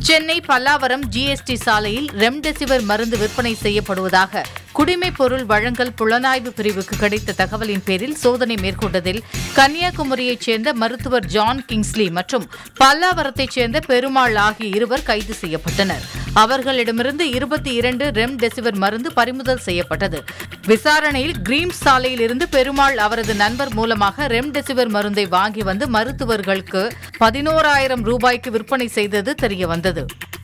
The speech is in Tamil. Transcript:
சென்னை பல்லாவரம் ஜிஎஸ்டி சாலையில் ரெம்டெசிவிர் மருந்து விற்பனை செய்யப்படுவதாக குடிமைப் பொருள் வழங்கல் புலனாய்வு பிரிவுக்கு கிடைத்த தகவலின் பேரில் சோதனை மேற்கொண்டதில் கன்னியாகுமரியைச் சேர்ந்த மருத்துவர் ஜான் கிங்ஸ்லி மற்றும் பல்லாவரத்தைச் சேர்ந்த பெருமாள் ஆகிய இருவர் கைது செய்யப்பட்டனர் அவர்களிடமிருந்து இருபத்தி இரண்டு ரெம்டெசிவிர் மருந்து பறிமுதல் செய்யப்பட்டது விசாரணையில் கிரீம்ஸ் சாலையில் இருந்து பெருமாள் அவரது நண்பர் மூலமாக ரெம்டெசிவிர் மருந்தை வாங்கி வந்து மருத்துவர்களுக்கு பதினோராயிரம் ரூபாய்க்கு விற்பனை செய்தது தெரியவந்தது